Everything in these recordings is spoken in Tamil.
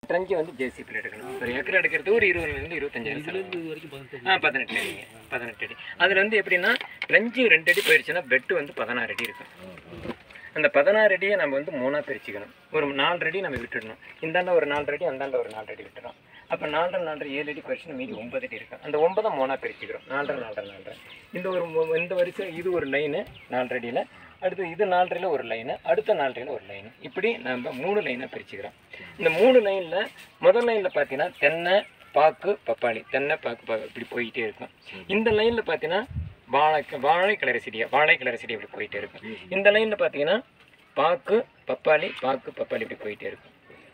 ட்ரஞ்சு வந்து ஜேசிபியில் எடுக்கணும் ஒரு ஏக்கர் எடுக்கிறது ஒரு இருபதுலேருந்து இருபத்தஞ்சாயிரம் செலவு ஆ பதினெட்டு அடிங்க பதினெட்டு அடி அதில் வந்து எப்படின்னா ட்ரஞ்சு ரெண்டு அடி போயிடுச்சுன்னா பெட்டு வந்து பதினாறு அடி இருக்கும் அந்த பதினாறு அடியை நம்ம வந்து மூணாக பிரிச்சுக்கணும் ஒரு நாலு அடி நம்ம விட்டுடணும் இந்தாண்ட ஒரு நாலு அடி அந்தாண்ட ஒரு நாலு அடி விட்டுறோம் அப்போ நாலரை நாலரை ஏழு அடி போயிடுச்சுன்னா மீதி ஒன்பது அடி இருக்கும் அந்த ஒன்பதை மூணாக பிரிச்சுக்கிறோம் நாலரை நாலரை நாலரை இந்த ஒரு மு- இந்த வரிசை இது ஒரு லைனு நாலரை அடியில் அடுத்து இது நாலரையில் ஒரு லைனு அடுத்த நாலரையில் ஒரு லைனு இப்படி நம்ம மூணு லைனாக பிரிச்சுக்கிறோம் இந்த மூணு லைனில் முதல் லைனில் பார்த்தீங்கன்னா தென்னை பாக்கு பப்பாளி தென்னை பாக்கு பா இப்படி போயிட்டே இருக்கும் இந்த லைனில் பார்த்தீங்கன்னா வாழை வாழை கிளறு செடியா வாழை கிளறு செடி இப்படி போயிட்டே இருக்கும் இந்த லைனில் பார்த்தீங்கன்னா பாக்கு பப்பாளி பாக்கு பப்பாளி இப்படி போயிட்டே இருக்கும்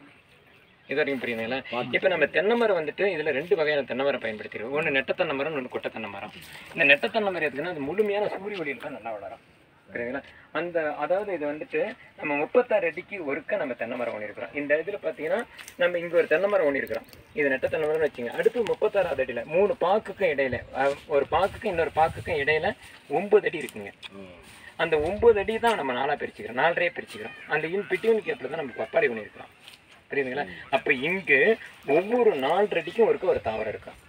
இது வரைக்கும் புரியுதுங்களா இப்போ நம்ம தென்னை மரம் வந்துட்டு இதில் ரெண்டு வகையான தென்னை மரம் பயன்படுத்திருக்கோம் ஒன்று நெட்ட தென்னை மரம் ஒன்று கொட்டை தென்னை மரம் இந்த நெட்ட தென்னை மரம் எதுக்குன்னா அது முழுமையான சூரிய ஒளியில் தான் நல்லா வளரும் புரியுதுங்களா அந்த அதாவது இது வந்துட்டு நம்ம முப்பத்தாறு அடிக்கு ஒருக்க நம்ம தென்னை மரம் ஒன்று இந்த இதில் பார்த்தீங்கன்னா நம்ம இங்கே ஒரு தென்னை மரம் ஒன்று இருக்கிறோம் இது நெட்ட தென்னை மரம்னு வச்சுங்க அடுத்து முப்பத்தாறாவது அடியில் மூணு பாக்குக்கும் இடையில அஹ், ஒரு பாக்குக்கும் இன்னொரு பாக்குக்கும் இடையில ஒன்பது அடி இருக்குங்க அந்த ஒன்பது அடி தான் நம்ம நாலாக பிரிச்சுக்கிறோம் நாலரையே பிரிச்சுக்கிறோம் அந்த இன் பிட்வீன் கேப்பில் தான் நம்ம பப்பாளி பண்ணியிருக்கிறோம் புரியுதுங்களா அப்போ இங்கு ஒவ்வொரு நாலரை அடிக்கும் ஒருக்க ஒரு தாவரம் இருக்கும்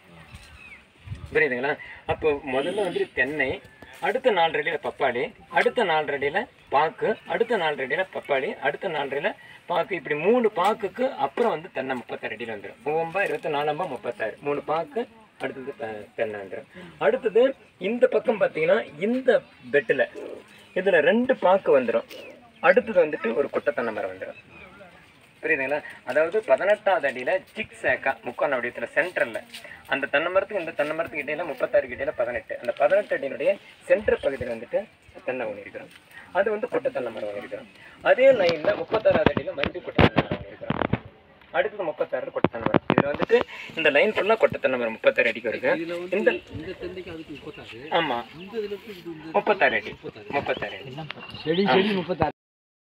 புரியுதுங்களா அப்போ முதல்ல வந்துட்டு தென்னை அடுத்த நாலு அடியில் பப்பாளி அடுத்த நாலு அடியில் பாக்கு அடுத்த நாலு அடியில் பப்பாளி அடுத்த நாலு அடியில் பாக்கு இப்படி மூணு பாக்குக்கு அப்புறம் வந்து தென்னை முப்பத்தாறு அடியில் வந்துடும் மூவம்பா இருபத்தி நாலம்பா முப்பத்தாறு மூணு பாக்கு அடுத்தது தெ- தென்னை வந்துடும் அடுத்தது இந்த பக்கம் பார்த்தீங்கன்னா இந்த பெட்டில் இதில் ரெண்டு பாக்கு வந்துடும் அடுத்தது வந்துட்டு ஒரு குட்டை தென்னை மரம் வந்துடும் புரியுதுங்களா அதாவது பதினெட்டாவது அடியில் சிக் சேக்கா முக்கோண வடிவத்தில் சென்டரில் அந்த தென்னை மரத்துக்கு இந்த தென்னை மரத்துக்கு இடையில முப்பத்தாறு இடையில பதினெட்டு அந்த பதினெட்டு அடியினுடைய சென்டர் பகுதியில் வந்துட்டு தென்னை ஒன்று இருக்கிறோம் அது வந்து கொட்டை தென்னை மரம் ஒன்று இருக்கிறோம் அதே லைனில் முப்பத்தாறாவது அடியில் மறுபடியும் கொட்டை தென்னை மரம் ஒன்று இருக்கிறோம் அடுத்தது முப்பத்தாறு கொட்டை தென்னை மரம் இதில் வந்துட்டு இந்த லைன் ஃபுல்லாக கொட்டை தென்னை மரம் முப்பத்தாறு அடிக்கு இருக்கு இந்த இந்த தென்னைக்கு அதுக்கு முப்பத்தாறு ஆமாம் இந்த இதுல இருக்கு இது இந்த முப்பத்தாறு அடி முப்பத்தாறு அடி செடி செடி முப்பத்தாறு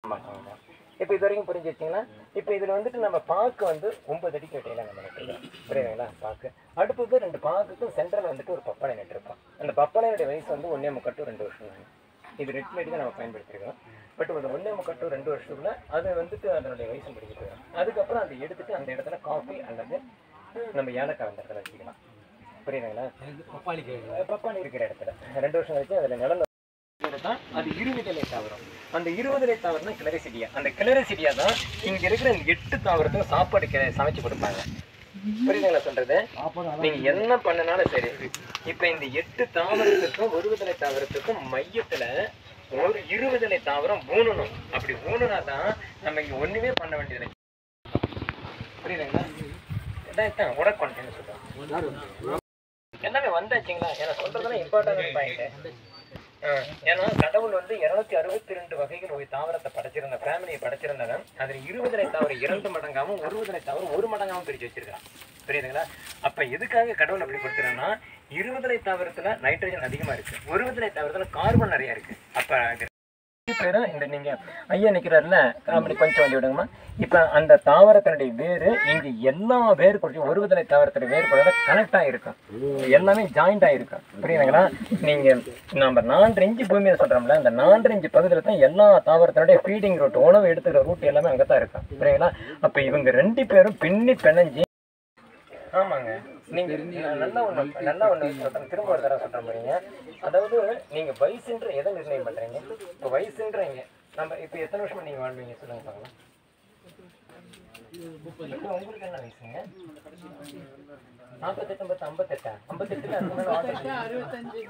இப்போ இது வரைக்கும் புரிஞ்சு வச்சிங்கன்னா இப்போ இதில் வந்துட்டு நம்ம பாக்கு வந்து ஒன்பது அடிக்கு இடையில நம்ம நட்டுருக்கோம் புரியுதுங்களா பாக்கு அடுத்தது ரெண்டு பாக்குக்கும் சென்டரில் வந்துட்டு ஒரு பப்பாளை நட்டுருக்கோம் அந்த பப்பாளையோட வயசு வந்து ஒன்றே முக்கட்டு ரெண்டு வருஷம் தான் இது ரெட் மெடி தான் நம்ம பயன்படுத்திருக்கோம் பட் ஒரு ஒன்றே முக்கட்டு ரெண்டு வருஷத்துக்குள்ள அது வந்துட்டு அதனுடைய வயசு பிடிக்க போயிடும் அதுக்கப்புறம் அதை எடுத்துட்டு அந்த இடத்துல காஃபி அல்லது நம்ம ஏலக்காய் அந்த இடத்துல வச்சுக்கலாம் புரியுதுங்களா பப்பாளி கிழங்கு அஹ் பப்பாளி இருக்கிற இடத்துல ரெண்டு வருஷம் கழிச்சு அதில் நிழல் தான் அது இருபதுலை தாவரம் அந்த இருபதுலை தாவரம் தான் கிளரிசிடியா அந்த கிளரிசிடியா தான் இங்க இருக்கிற இந்த எட்டு தாவரத்துக்கும் சாப்பாடு கி- சமைச்சு கொடுப்பாங்க புரியுதுங்களா சொல்றது நீங்க என்ன பண்ணனாலும் சரி இப்ப இந்த எட்டு தாவரத்துக்கும் ஒருவதலை தாவரத்துக்கும் மையத்துல ஒரு இருபதலை தாவரம் ஊனணும் அப்படி ஊனுனா தான் நம்ம இங்க ஒண்ணுமே பண்ண வேண்டியது புரியுதுங்களா இதான் இதான் உடற்கொண்டேன்னு சொல்றோம் எல்லாமே வந்தாச்சுங்களா ஏன்னா சொல்றதெல்லாம் இம்பார்ட்டன்ட் பாயிண்ட் ஏன்னா கடவுள் வந்து இருநூத்தி அறுபத்தி ரெண்டு வகைகள் ஒரு தாவரத்தை படைச்சிருந்த ஃபேமிலியை படைச்சிருந்தவன் அதில் இருபதனை தாவரம் இரண்டு மடங்காவும் ஒருவதனை தாவரம் ஒரு மடங்காவும் பிரிச்சு வச்சிருக்கான் புரியுதுங்களா அப்ப எதுக்காக கடவுள் அப்படி கொடுத்துருன்னா இருபதனை தாவரத்துல நைட்ரஜன் அதிகமா இருக்கு ஒருவதனை தாவரத்துல கார்பன் நிறைய இருக்கு அப்ப அது பேரும் இந்த நீங்க ஐயா நிக்கிறாருல அப்படி கொஞ்சம் வழி விடுங்கம்மா இப்ப அந்த தாவரத்தினுடைய வேறு இங்க எல்லா வேர் குறிச்சு ஒருவதலை தாவரத்தோட வேர் கூட கனெக்ட் ஆகிருக்கும் எல்லாமே ஜாயிண்ட் ஆகிருக்கும் புரியுதுங்களா நீங்க நம்ம நான்கு இன்ச்சு பூமியை சொல்றோம்ல அந்த நான்கு இன்ச்சு பகுதியில் தான் எல்லா தாவரத்தினுடைய ஃபீடிங் ரூட் உணவு எடுத்துக்கிற ரூட் எல்லாமே அங்கே தான் இருக்கும் புரியுங்களா அப்ப இவங்க ரெண்டு பேரும் பின்னி பிணைஞ்சு ஆமாங்க நீங்க நான் நல்லா ஒண்ணு நல்லா ஒண்ணு சொல்றேன் திரும்ப ஒரு தடவை சொல்றேன் பாருங்க அதாவது நீங்க வயசுன்ற எதை நிர்ணயம் பண்றீங்க இப்போ வயசுன்றீங்க நம்ம இப்போ எத்தனை வருஷமா நீங்க வாழ்வீங்க சொல்லுங்க பார்க்கலாம் இப்போ உங்களுக்கு என்ன வயசுங்க நாற்பத்தெட்டு ஐம்பத்து ஐம்பத்தெட்டா ஐம்பத்தெட்டுல அதுக்கு மேல வாழ்க்கை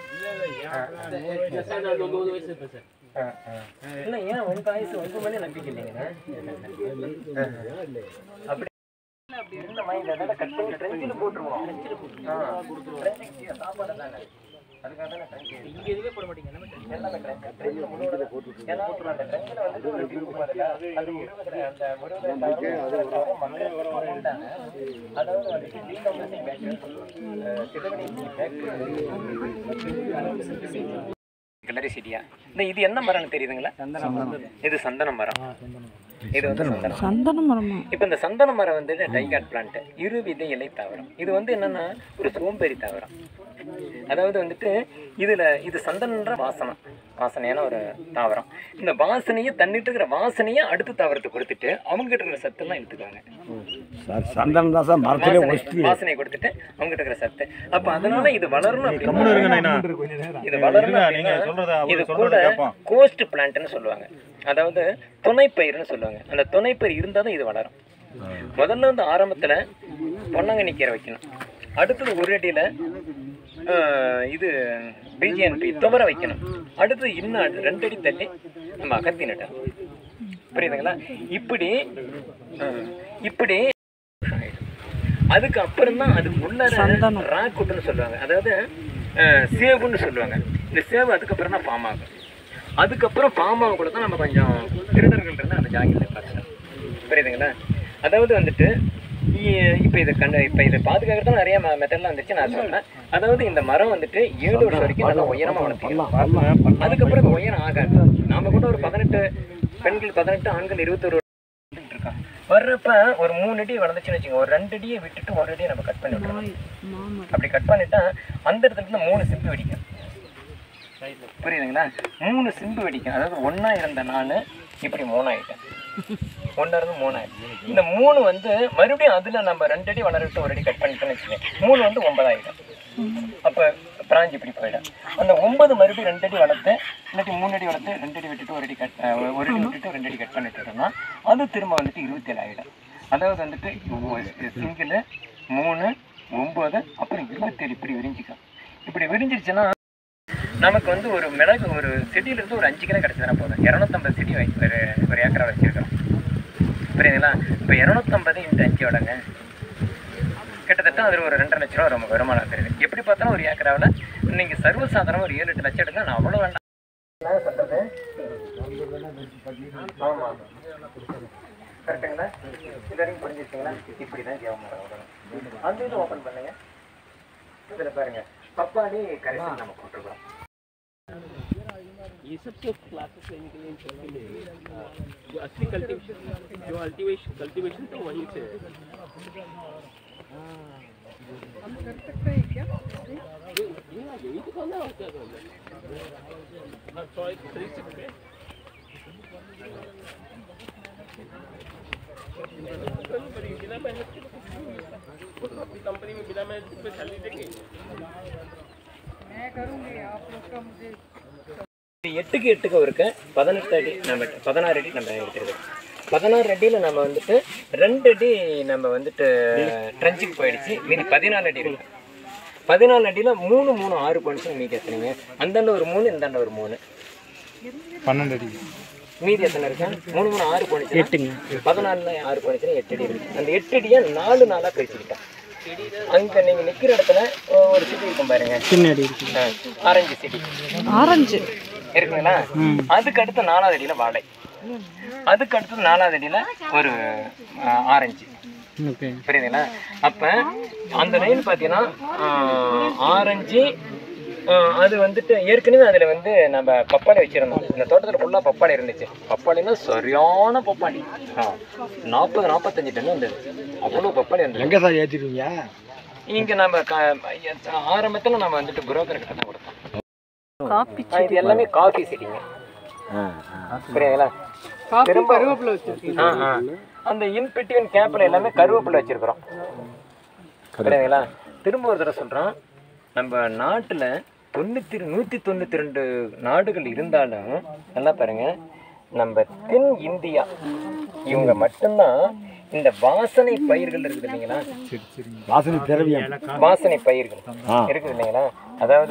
ஒன்பது வயசு இருப்பேன் சார் ஆ, ஆ. இல்ல ஏன் உங்க வயசு உங்க மேலே நம்பிக்கை இல்லைங்க அப்படி இந்த மைண்ட் அதாவது கட் பண்ணி ட்ரெஞ்சில் போட்டுருவோம் ஆ, ட்ரெஞ்சுக்கு சாப்பாடு தானே அதுக்காக தானே ட்ரெஞ்சு இங்க எதுவுமே போட மாட்டீங்க எல்லாமே தெரியும். எல்லாமே ட்ரெஞ்சு ட்ரெஞ்சில் முன்னோட ஏன்னா இப்ப அந்த ட்ரெஞ்சில் வந்துட்டு ஒரு டியூப் வருது அது இருபது அந்த ஒருபது தவிர மண்ணை உண்டான அதாவது வந்துட்டு டீகம்போசிங் பேக்டீரியா சிதவணி கிளரி செடியா இந்த இது என்ன மரம்னு தெரியுதுங்களா இது சந்தன மரம் இது வந்து சந்தனம் சந்தன மரமா இப்போ இந்த சந்தன மரம் வந்து டைகாட் பிளான்ட் இரு விதை இலை தாவரம் இது வந்து என்னன்னா ஒரு சோம்பேறி தாவரம் அதாவது வந்துட்டு இதுல இது சந்தனன்ற வாசனம் வாசனையான ஒரு தாவரம் இந்த வாசனையை தன்னிட்டு இருக்கிற வாசனையை அடுத்த தாவரத்தை கொடுத்துட்டு அவங்க கிட்ட இருக்கிற சத்தெல்லாம் எடுத்துக்காங்க சார் சந்தனம் தான் சார் மரத்திலே வாசனை ஒஸ்தி வாசனையை கொடுத்துட்டு அவங்க கிட்ட இருக்கிற சத்து அப்ப அதனால இது வளரணும் அப்படின்னா இது வளரணும் அப்படின்னா இது கூட கோஸ்ட் பிளான்ட்னு சொல்லுவாங்க அதாவது துணைப்பயிர்னு சொல்லுவாங்க அந்த துணைப்பயிர் இருந்தால் தான் இது வளரும் முதல்ல வந்து ஆரம்பத்துல பொன்னாங்கண்ணி கீரை வைக்கணும் அடுத்தது ஒரு அடியில ஆஹ், இது பிஜிஎன்பி துவர வைக்கணும் அடுத்தது இன்னும் அடி- ரெண்டு அடி தள்ளி நம்ம அகத்தி நட்டோம் புரியுதுங்களா இப்படி ஆஹ், இப்படி அதுக்கு அப்புறம் தான் அதுக்கு உள்ள ராக்குட்னு சொல்லுவாங்க அதாவது அஹ், சேவுன்னு சொல்லுவாங்க இந்த சேவு அதுக்கப்புறம் தான் ஃபார்ம் ஆகும் அதுக்கப்புறம் ஃபார்ம் ஆகக்குள்ள தான் நம்ம கொஞ்சம் திருடர்கள் இருந்து அந்த ஜாங்கியில் பார்த்துட்டோம் புரியுதுங்களா அதாவது வந்துட்டு இப்போ இதை கண்டு இப்போ இதை பாதுகாக்கிறது நிறைய மெத்தட்லாம் வந்துச்சு நான் சொல்றேன் அதாவது இந்த மரம் வந்துட்டு ஏழு வருஷம் வரைக்கும் நல்லா உயரமாக வளர்த்திக்கலாம் அதுக்கப்புறம் இது உயரம் ஆகாது நாம கூட ஒரு பதினெட்டு பெண்கள் பதினெட்டு ஆண்கள் இருபத்தொரு இருக்கான் வர்றப்ப ஒரு மூணு அடி வளர்ந்துச்சுன்னு வச்சுக்கோங்க ஒரு ரெண்டு அடியை விட்டுட்டு ஒரு அடியை நம்ம கட் பண்ணி விட்டுறோம் அப்படி கட் பண்ணிட்டா அந்த இடத்துல இருந்து மூணு சிம்பு வெடிக்கும் புரியுதுங்களா மூணு சிம்பு வெடிக்கும் அதாவது ஒண்ணா இருந்த நான் இப்படி மூணாயிட்டேன் ஒன்றா இருந்து மூணாயிரம் இந்த மூணு வந்து மறுபடியும் அதுல நம்ம ரெண்டு அடி வளர்த்து ஒரு அடி கட் பண்ணிட்டோம்னு வச்சுக்கோங்க மூணு வந்து ஒன்பதாயிரம் அப்ப பிராஞ்சி இப்படி போயிடும் அந்த ஒன்பது மறுபடியும் ரெண்டு அடி வளர்த்து இல்லாட்டி மூணு அடி வளர்த்து ரெண்டு அடி விட்டுட்டு ஒரு அடி கட் அஹ் ஒரு அடி விட்டுட்டு ரெண்டு அடி கட் பண்ணிட்டோம்னா அது திரும்ப வந்துட்டு இருபத்தேழு ஆயிடும் அதாவது வந்துட்டு சிங்கிள் மூணு ஒம்பது அப்புறம் இருபத்தேழு இப்படி விரிஞ்சிக்கும் இப்படி விரிஞ்சிருச்சுன்னா நமக்கு வந்து ஒரு மிளகு ஒரு செடியில இருந்து ஒரு அஞ்சு கிலோ கிடைச்சதுனா போதும் இரநூத்தம்பது செடி வை ஒரு ஒரு ஏக்கரா வச்சிருக்கிறோம் புரியுதுங்களா இப்போ இரநூத்தம்பது இந்த அஞ்சு வடங்க கிட்டத்தட்ட அதில் ஒரு ரெண்டரை லட்ச ரூபா ரொம்ப வருமானம் வந்துருது எப்படி பார்த்தாலும் ஒரு ஏக்கராவில் நீங்கள் சர்வசாதாரணம் ஒரு ஏழு எட்டு லட்சம் எடுங்க நான் அவ்வளோ வேண்டாம் என்ன சொல்றது ஆமாம் கரெக்டுங்களா இது வரைக்கும் புரிஞ்சிருச்சுங்களா இப்படி தான் ஜீவமரம் விடணும் அந்த இது ஓப்பன் பண்ணுங்க இதில் பாருங்க பப்பாளி கரைசல் நம்ம போட்டிருக்கோம் ये सब तो क्लासेस लेने के लिए इंटरेस्ट के लिए हाँ, जो असली कल्टीवेशन जो अल्टीवेशन कल्टीवेशन तो वहीं से है हम कर सकते हैं क्या यही तो करना है और क्या करना है चॉइस थ्री सिक्स पे बिना मेहनत के तो कुछ नहीं मिलता अपनी कंपनी में बिना मेहनत पे सैलरी देंगे இது எட்டுக்கு எட்டுக்கு இருக்க பதினெட்டு அடி நம்ம பதினாறு அடி நம்ம எடுத்துருக்கோம் பதினாறு அடியில் நம்ம வந்துட்டு ரெண்டு அடி நம்ம வந்துட்டு ட்ரெஞ்சுக்கு போயிடுச்சு மீதி பதினாலு அடி இருக்கு பதினாலு அடியில் மூணு மூணு ஆறு போனிச்சு மீதி எத்தனைங்க அந்தாண்ட ஒரு மூணு இந்தாண்ட ஒரு மூணு பன்னெண்டு அடி மீதி எத்தனை இருக்கு மூணு மூணு ஆறு போனிச்சு எட்டுங்க பதினாலுல ஆறு போனிச்சுன்னா எட்டு அடி இருக்கு அந்த எட்டு அடியை நாலு நாளாக பிரிச்சுக்கிட்டேன் அங்கே நீங்கள் நிற்கிற இடத்துல ஒரு சிட்டி இருக்கும் பாருங்க சின்ன அடி ஆரஞ்சு சிட்டி ஆரஞ்சு இருக்குங்களா அதுக்கு அடுத்து நாலாவது அடியில வாழை அதுக்கு அடுத்து நாலாவது அடியில ஒரு ஆஹ், ஆரஞ்சு புரியுதுங்களா அப்ப அந்த லைன் பார்த்தீங்கன்னா ஆஹ், ஆரஞ்சு ஆஹ், அது வந்துட்டு ஏற்கனவே அதில் வந்து நம்ம பப்பாளி வச்சிருந்தோம் இந்த தோட்டத்தில் ஃபுல்லாக பப்பாளி இருந்துச்சு பப்பாளின்னா சரியான பப்பாளி நாற்பது நாற்பத்தஞ்சு டன் வந்தது அவ்வளோ பப்பாளி இருந்தது எங்கே சார் ஏற்றிடுவீங்க இங்கே நம்ம ஆரம்பத்தில் நம்ம வந்துட்டு புரோக்கர் கிட்ட தான் கொடுத்தோம் காப்பி ஆ, இது எல்லாமே காஃபி செடிங்க புரியுதுங்களா திரும்ப ஆ, ஆ. அந்த இன்பிட்வீன் கேப்ல எல்லாமே கருவேப்பிலை வச்சிருக்கிறோம் புரியுதுங்களா திரும்ப ஒரு தடவை சொல்றோம் நம்ம நாட்டுல தொண்ணூத்தி நூத்தி தொண்ணூத்தி ரெண்டு நாடுகள் இருந்தாலும் நல்லா பாருங்க நம்ம தென் இந்தியா இவங்க மட்டும்தான் இந்த வாசனை பயிர்கள் இருக்குது இல்லைங்களா வாசனை திரவியம் வாசனை பயிர்கள் ஆ. இருக்குது இல்லைங்களா அதாவது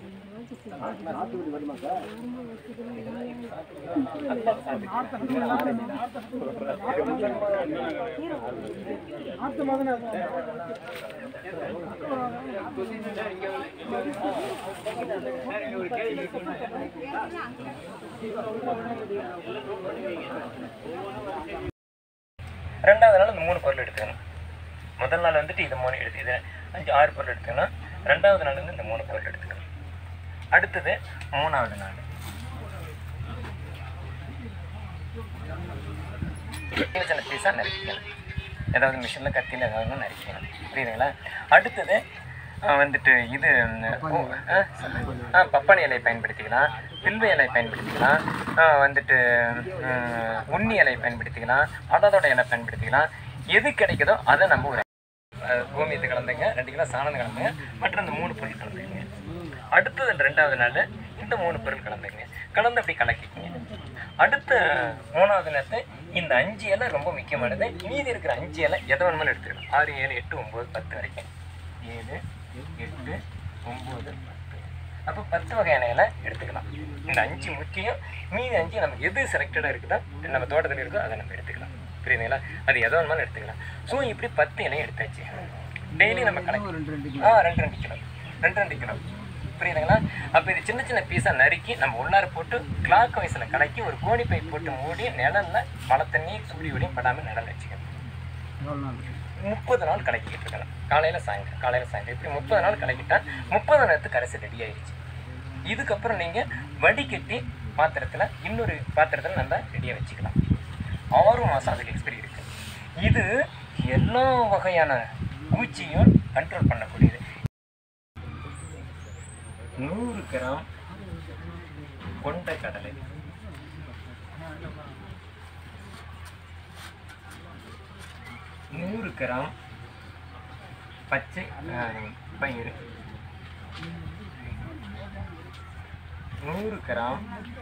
ரெண்டாவது நாள் இந்த மூணு பொருள் எடுத்துக்கணும் முதல் நாள் வந்துட்டு இது மூணு எடுத்து இது அஞ்சு ஆறு பொருள் எடுத்துக்கணும் ரெண்டாவது நாள் வந்து இந்த மூணு பொருள் எடுத்துக்கணும் அடுத்தது மூணாவது நாள் சின்ன சின்ன பீஸாக நறுக்கிக்கணும் ஏதாவது மிஷினில் கத்தியில் ஏதாவது நறுக்கிக்கணும் புரியுதுங்களா அடுத்தது ஆஹ் வந்துட்டு இது ம், ஓ, ஆ, ஆ, பப்பாளி இலையை பயன்படுத்திக்கலாம் பில்வ இலையை பயன்படுத்திக்கலாம் ஆஹ் வந்துட்டு ம், உண்ணி இலையை பயன்படுத்திக்கலாம் அடதோட இலை பயன்படுத்திக்கலாம் எது கிடைக்குதோ அதை நம்ம ஒரு அஹ், கோமியத்தை கலந்துங்க ரெண்டு கிலோ சாணம் கலந்துங்க மற்றும் இந்த மூணு பொருள் கலந்துங்க அடுத்தது ரெண்டாவது நாள் இந்த மூணு பொருள் கலந்துங்க கலந்து அப்படி கலக்கிக்கங்க அடுத்த மூணாவது நேரத்தை இந்த அஞ்சு இலை ரொம்ப முக்கியமானது மீதி இருக்கிற அஞ்சு இலை எதை வேணுமாலும் எடுத்துக்கலாம் ஆறு ஏழு எட்டு ஒம்பது பத்து வரைக்கும் ஏழு எட்டு ஒம்பது பத்து அப்போ பத்து வகையான இலை எடுத்துக்கலாம் இந்த அஞ்சு முக்கியம் மீதி அஞ்சு நமக்கு எது செலக்டடாக இருக்குதோ நம்ம தோட்டத்தில் இருக்கோ அதை நம்ம எடுத்துக்கலாம் புரியுதுங்களா அது எதோ வேணுமாலும் எடுத்துக்கலாம் ஸோ இப்படி பத்து இலையும் எடுத்தாச்சு டெய்லி நம்ம கணக்கு ஆ ரெண்டு ரெண்டு கிலோ ரெண்டு ரெண்டு கிலோ புரியுதுங்களா அப்போ இது சின்ன சின்ன பீஸாக நறுக்கி நம்ம உள்ளார போட்டு கிளாக் வயசில் கலக்கி ஒரு கோணி பை போட்டு மூடி நிழல்ல மழை தண்ணி சூரிய ஒளியும் படாமல் நிழல் வச்சுக்கணும் முப்பது நாள் கலக்கிட்டு இருக்கலாம் காலையில் சாயங்காலம் காலையில் சாயங்காலம் இப்படி முப்பது நாள் கலக்கிட்டா முப்பது நேரத்துக்கு கரைசி ரெடி ஆயிடுச்சு இதுக்கப்புறம் நீங்கள் வடிகட்டி பாத்திரத்தில் இன்னொரு பாத்திரத்தில் நம்ம ரெடியாக வச்சுக்கலாம் ஆறு மாதம் அதுக்கு எக்ஸ்பீரி இருக்கு இது எல்லா வகையான பூச்சியும் கண்ட்ரோல் பண்ணக்கூடியது நூறு கிராம் கொண்ட கடலை நூறு கிராம் பச்சை அஹ், பயிறு நூறு கிராம்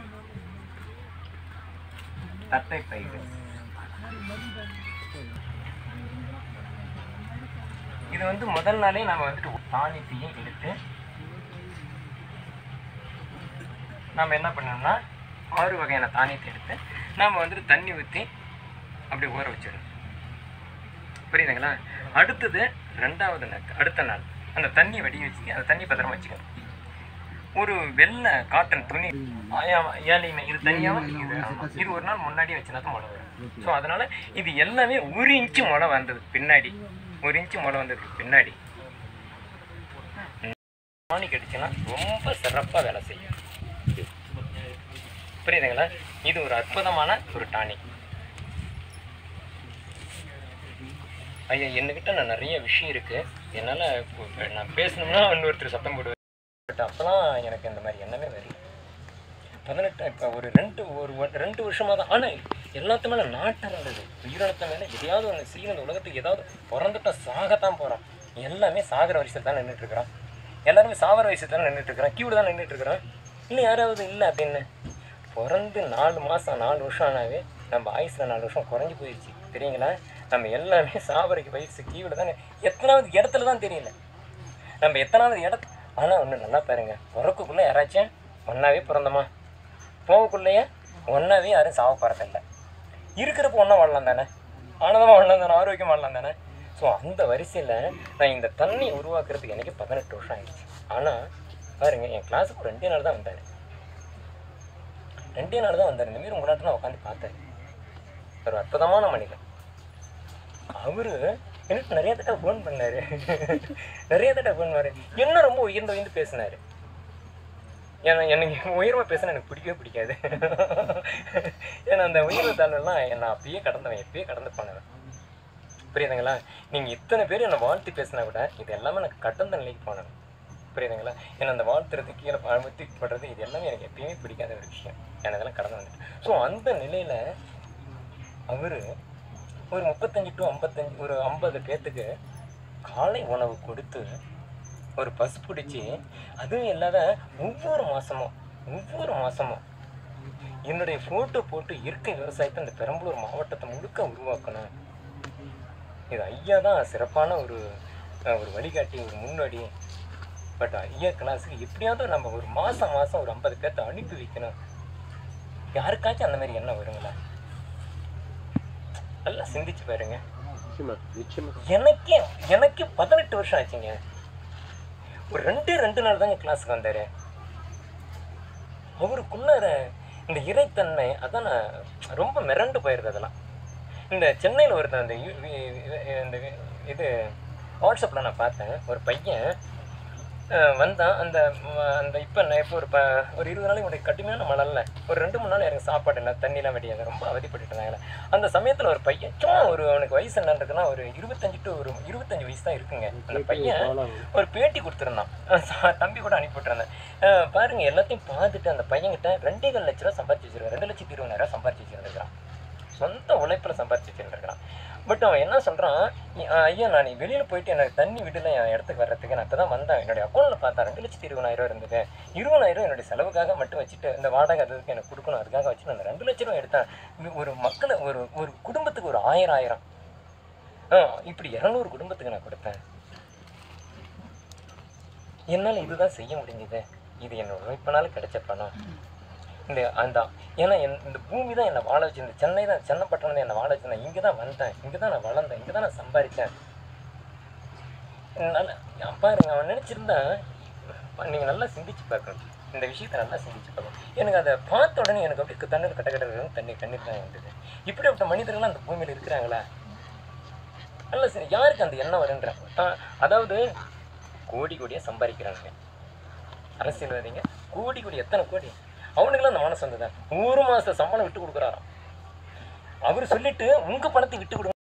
தட்டை பயிறு இது வந்து முதல் நாளே நம்ம வந்துட்டு தானியத்தையும் எடுத்து நம்ம என்ன பண்ணோம்னா ஆறு வகையான தானியத்தை எடுத்து நம்ம வந்துட்டு தண்ணி ஊற்றி அப்படி ஊற வச்சிடணும் புரியுதுங்களா அடுத்தது ரெண்டாவது நாள் அடுத்த நாள் அந்த தண்ணி வடி வச்சு அந்த தண்ணி பத்திரமா வச்சுக்கணும் ஒரு வெள்ளை காட்டன் துணி ஆயா- ஏழைமை இது தனியாக இது ஆமா. இது ஒரு நாள் முன்னாடி வச்சுனாக்க முளை வரும் ஸோ அதனால இது எல்லாமே ஒரு இன்ச்சு முளை வந்தது பின்னாடி ஒரு இன்ச்சு முளை வந்ததுக்கு பின்னாடி டானிக் அடிச்சுன்னா ரொம்ப சிறப்பாக வேலை செய்யும் புரியுதுங்களா இது ஒரு அற்புதமான ஒரு டானிக் ஐயா என்கிட்ட நான் நிறைய விஷயம் இருக்கு என்னால் இப்போ நான் பேசணும்னா இன்னொருத்தர் சத்தம் போடுவேன் பட் அப்போலாம் எனக்கு இந்த மாதிரி எண்ணமே வரல பதினெட்டு இப்போ ஒரு ரெண்டு ஒரு வ- ரெண்டு வருஷமாக தான் ஆனால் எல்லாத்து மேலே நாட்டம் இருந்தது உயிரினத்து மேலே எதையாவது ஒன்று செய்யணும் இந்த உலகத்துக்கு ஏதாவது பிறந்துட்டா சாகத்தான் போகிறோம் எல்லாமே சாகிற வயசில் தான் நின்றுட்டு இருக்கிறோம் எல்லாருமே சாகிற வயசில் தான் நின்றுட்டு இருக்கிறோம் கியூவில் தான் நின்றுட்டு இருக்கிறோம் இல்லை யாராவது இல்லை அப்படின்னு பிறந்து நாலு மாதம் நாலு வருஷம் ஆனாவே நம்ம ஆயுசில் நாலு வருஷம் குறைஞ்சி போயிடுச்சு தெரியுங்களா நம்ம எல்லாமே சாவரைக்கு வயசு கீவில் தானே எத்தனாவது இடத்துல தான் தெரியல நம்ம எத்தனாவது இடத்து ஆனால் ஒன்று நல்லா பாருங்க பிறக்குக்குள்ளே யாராச்சும் ஒன்றாவே பிறந்தோமா போகக்குள்ளேயே ஒன்றாவே யாரும் சாவ போகிறதில்ல இருக்கிறப்ப ஒன்றா வாழலாம் தானே ஆனந்தமாக வாழலாம் தானே ஆரோக்கியம் வாழலாம் தானே ஸோ அந்த வரிசையில் நான் இந்த தண்ணி உருவாக்குறதுக்கு எனக்கு பதினெட்டு வருஷம் ஆயிடுச்சு ஆனால் பாருங்க என் கிளாஸுக்கு ரெண்டே நாள் தான் வந்தார் ரெண்டே நாள் தான் வந்தார் இந்த மாரி உங்கள் நாட்டில் நான் உட்காந்து பார்த்தேன் ஒரு அற்புதமான மனிதன் அவரு எனக்கு நிறைய தடவை ஃபோன் பண்ணாரு நிறைய தடவை ஃபோன் பண்ணாரு என்ன ரொம்ப உயர்ந்து உயர்ந்து பேசினாரு ஏன்னா எனக்கு உயர்வாக பேசினா எனக்கு பிடிக்கவே பிடிக்காது ஏன்னா அந்த உயர்வு தாழ்வுலாம் நான் அப்பயே கடந்தவன் எப்பயே கடந்து போனவன் புரியுதுங்களா நீங்கள் இத்தனை பேர் என்னை வாழ்த்து பேசினா கூட இது எல்லாமே எனக்கு கடந்த நிலைக்கு போனவன் புரியுதுங்களா ஏன்னா அந்த வாழ்த்துறது கீழே அழுத்தி படுறது இது எல்லாமே எனக்கு எப்பயுமே பிடிக்காத ஒரு விஷயம் எனக்கு அதெல்லாம் கடந்து வந்துட்டு ஸோ அந்த நிலையில் அவர் ஒரு முப்பத்தஞ்சு டு ஐம்பத்தஞ்சு ஒரு ஐம்பது பேர்த்துக்கு காலை உணவு கொடுத்து ஒரு பஸ் பிடிச்சி அதுவும் இல்லாத ஒவ்வொரு மாதமும் ஒவ்வொரு மாதமும் என்னுடைய ஃபோட்டோ போட்டு இயற்கை விவசாயத்தை இந்த பெரம்பலூர் மாவட்டத்தை முழுக்க உருவாக்கணும் இது ஐயா தான் சிறப்பான ஒரு அஹ், ஒரு வழிகாட்டி ஒரு முன்னோடி பட் ஐயா கிளாஸுக்கு எப்படியாவது நம்ம ஒரு மாதம் மாதம் ஒரு ஐம்பது பேர்த்த அனுப்பி வைக்கணும் யாருக்காச்சும் அந்த மாதிரி எண்ணம் வருங்களா நல்லா சிந்திச்சு பாருங்க நிச்சயமா நிச்சயமா எனக்கே எனக்கே பதினெட்டு வருஷம் ஆச்சுங்க ஒரு ரெண்டே ரெண்டு நாள் தாங்க கிளாஸுக்கு வந்தார் அவருக்குள்ளார இந்த இறைத்தன்மை அதான் நான் ரொம்ப மிரண்டு போயிருது அதெல்லாம் இந்த சென்னையில் ஒருத்தன் அந்த யு- வி- வி- இந்த வி- இது வாட்ஸ்அப்பில் நான் பார்த்தேன் ஒரு பையன் அஹ் வந்தான் அந்த ம், அந்த இப்போ இப்போ ஒரு ப ஒரு இருபது நாளைக்கு முன்னாடி கடுமையான மழைல ஒரு ரெண்டு மூணு நாள் எனக்கு சாப்பாடு இல்லை தண்ணிலாம் வெடியாது ரொம்ப அவதிப்பட்டு இருந்தாங்க அந்த சமயத்தில் ஒரு பையன் சும்மா ஒரு அவனுக்கு வயசு என்ன இருக்குன்னா ஒரு இருபத்தஞ்சு டு ஒரு இருபத்தஞ்சு வயசு தான் இருக்குங்க அந்த பையன் ஒரு பேட்டி கொடுத்துருந்தான் அஹ் ச- தம்பி கூட அனுப்பி விட்டுருந்தேன் அஹ் பாருங்க எல்லாத்தையும் பார்த்துட்டு அந்த பையன்கிட்ட ரெண்டே கால் லட்ச ரூபா சம்பாரிச்சு வச்சிருக்கான் ரெண்டு லட்சத்தி இருபதாயிரம் சம்பாரிச்சு வச்சிருந்துருக்கான் சொந்த உழைப்பில் சம்பாரிச்சு வச்சிருந்துருக்கான் பட் அவன் என்ன சொல்கிறான் ஐயா நான் நீ வெளியில் போயிட்டு எனக்கு தண்ணி விடல என் இடத்துக்கு வர்றதுக்கு நான் இப்போ தான் வந்தேன் என்னுடைய அக்கௌண்ட்டில் பார்த்தா ரெண்டு லட்சத்தி இருபதாயிரம் இருந்தது இருபதாயிரம் என்னுடைய செலவுக்காக மட்டும் வச்சுட்டு இந்த வாடகை அதுக்கு எனக்கு கொடுக்கணும் அதுக்காக வச்சுட்டு அந்த ரெண்டு லட்ச ரூபா எடுத்தேன் இது ஒரு மக்களை ஒரு ஒரு குடும்பத்துக்கு ஒரு ஆயிரம் ஆயிரம் ஆ இப்படி இரநூறு குடும்பத்துக்கு நான் கொடுத்தேன் என்னால் இதுதான் செய்ய முடிஞ்சது இது என்னோட உழைப்பினால கிடைச்ச பணம் இந்த அந்த ஏன்னா என் இந்த பூமி தான் என்னை வாழ வச்சு இந்த சென்னை தான் சென்னப்பட்டணம் தான் என்னை வாழ வச்சு நான் இங்கே தான் வந்தேன் இங்கே தான் நான் வளர்ந்தேன் இங்கே தான் நான் சம்பாதிச்சேன் நல்லா பாருங்க அவன் நினச்சிருந்தா நீங்கள் நல்லா சிந்திச்சு பார்க்கணும் இந்த விஷயத்தை நல்லா சிந்திச்சு பார்க்கணும் எனக்கு அதை பார்த்த உடனே எனக்கு அப்படியே தண்ணீர் கட்ட கட்ட தண்ணி கண்ணீர் தான் வந்தது இப்படிப்பட்ட மனிதர்கள்லாம் அந்த பூமியில் இருக்கிறாங்களா நல்ல சரி யாருக்கு அந்த எண்ணம் வருன்ற ஆ, அதாவது கோடி கோடியாக சம்பாதிக்கிறானுங்க அரசியல்வாதிங்க கோடி கோடி எத்தனை கோடி அவனுக்கெல்லாம் அந்த மனசு வந்தது ஒரு மாதம் சம்பளம் விட்டு கொடுக்குறாராம் அவர் சொல்லிட்டு உங்கள் பணத்தை விட்டு கொடுங்க